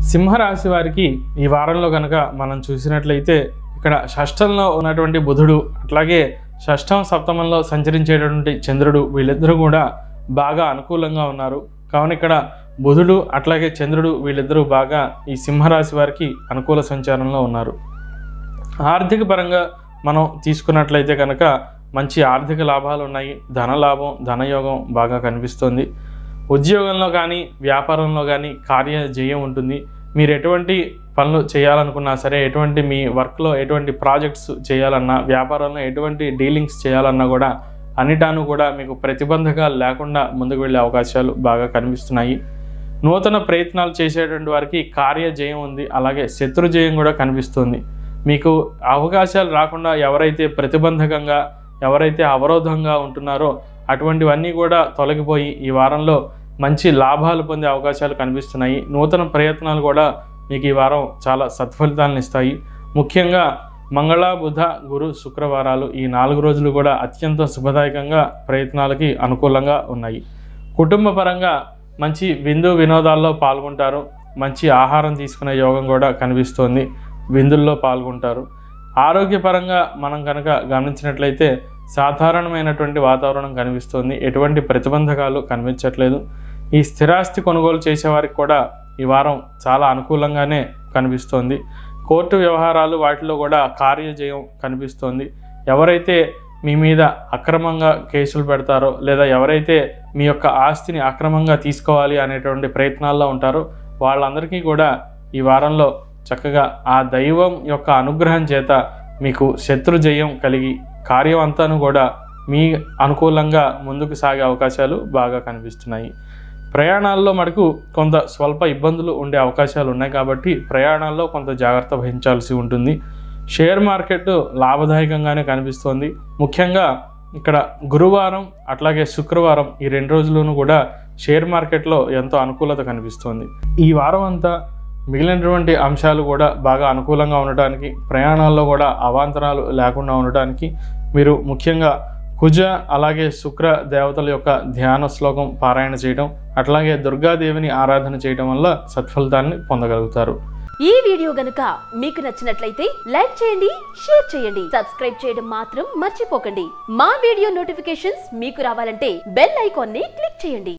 సింహరాశి వారికి ఈ వారంలో కనుక మనం చూసినట్లయితే ఇక్కడ షష్టంలో ఉన్నటువంటి బుధుడు అట్లాగే షష్టం సప్తమంలో సంచరించేటటువంటి చంద్రుడు వీళ్ళిద్దరూ కూడా బాగా అనుకూలంగా ఉన్నారు కావున ఇక్కడ బుధుడు అట్లాగే చంద్రుడు వీళ్ళిద్దరూ బాగా ఈ సింహరాశి వారికి అనుకూల సంచారంలో ఉన్నారు ఆర్థిక పరంగా మనం తీసుకున్నట్లయితే కనుక మంచి ఆర్థిక లాభాలు ఉన్నాయి ధన లాభం ధనయోగం బాగా కనిపిస్తుంది ఉద్యోగంలో కానీ వ్యాపారంలో కానీ కార్య జయం ఉంటుంది మీరు ఎటువంటి పనులు చేయాలనుకున్నా సరే ఎటువంటి మీ వర్క్లో ఎటువంటి ప్రాజెక్ట్స్ చేయాలన్నా వ్యాపారంలో ఎటువంటి డీలింగ్స్ చేయాలన్నా కూడా అన్నిటాను కూడా మీకు ప్రతిబంధకాలు లేకుండా ముందుకు వెళ్ళే అవకాశాలు బాగా కనిపిస్తున్నాయి నూతన ప్రయత్నాలు చేసేటువంటి వారికి కార్య జయం ఉంది అలాగే శత్రు జయం కూడా కనిపిస్తుంది మీకు అవకాశాలు రాకుండా ఎవరైతే ప్రతిబంధకంగా ఎవరైతే అవరోధంగా ఉంటున్నారో అటువంటివన్నీ కూడా తొలగిపోయి ఈ వారంలో మంచి లాభాలు పొందే అవకాశాలు కనిపిస్తున్నాయి నూతన ప్రయత్నాలు కూడా మీకు ఈ వారం చాలా సత్ఫలితాలను ఇస్తాయి ముఖ్యంగా మంగళ బుధ గురు శుక్రవారాలు ఈ నాలుగు రోజులు కూడా అత్యంత శుభదాయకంగా ప్రయత్నాలకి అనుకూలంగా ఉన్నాయి కుటుంబ పరంగా మంచి విందు వినోదాల్లో పాల్గొంటారు మంచి ఆహారం తీసుకునే యోగం కూడా కనిపిస్తోంది విందుల్లో పాల్గొంటారు ఆరోగ్యపరంగా మనం కనుక గమనించినట్లయితే సాధారణమైనటువంటి వాతావరణం కనిపిస్తోంది ఎటువంటి ప్రతిబంధకాలు కనిపించట్లేదు ఈ స్థిరాస్తి కొనుగోలు చేసేవారికి కూడా ఈ వారం చాలా అనుకూలంగానే కనిపిస్తోంది కోర్టు వ్యవహారాలు వాటిలో కూడా కార్యజయం కనిపిస్తోంది ఎవరైతే మీ మీద అక్రమంగా కేసులు పెడతారో లేదా ఎవరైతే మీ యొక్క ఆస్తిని అక్రమంగా తీసుకోవాలి అనేటువంటి ప్రయత్నాల్లో ఉంటారో వాళ్ళందరికీ కూడా ఈ వారంలో చక్కగా ఆ దైవం యొక్క అనుగ్రహం చేత మీకు శత్రు జయం కలిగి కార్యం అంతాను కూడా మీ అనుకూలంగా ముందుకు సాగే అవకాశాలు బాగా కనిపిస్తున్నాయి ప్రయాణాల్లో మటుకు కొంత స్వల్ప ఇబ్బందులు ఉండే అవకాశాలు ఉన్నాయి కాబట్టి ప్రయాణాల్లో కొంత జాగ్రత్త వహించాల్సి ఉంటుంది షేర్ మార్కెట్ లాభదాయకంగానే కనిపిస్తోంది ముఖ్యంగా ఇక్కడ గురువారం అట్లాగే శుక్రవారం ఈ రెండు రోజుల్లోనూ కూడా షేర్ మార్కెట్లో ఎంతో అనుకూలత కనిపిస్తోంది ఈ వారం అంతా మిగిలినటువంటి అంశాలు కూడా బాగా అనుకూలంగా ఉండటానికి ప్రయాణాల్లో కూడా అవాంతరాలు లేకుండా ఉండటానికి మీరు ముఖ్యంగా కుజ అలాగే శుక్ర దేవతల యొక్క ధ్యాన శ్లోకం పారాయణ చేయడం అట్లాగే దుర్గాదేవిని ఆరాధన చేయడం వల్ల సత్ఫలితాన్ని పొందగలుగుతారు ఈ వీడియో గనుక మీకు నచ్చినట్లయితే లైక్ చేయండి షేర్ చేయండి సబ్స్క్రైబ్ చేయడం మాత్రం మర్చిపోకండి మా వీడియో నోటిఫికేషన్స్ మీకు రావాలంటే బెల్ ఐకాన్ ని క్లిక్ చేయండి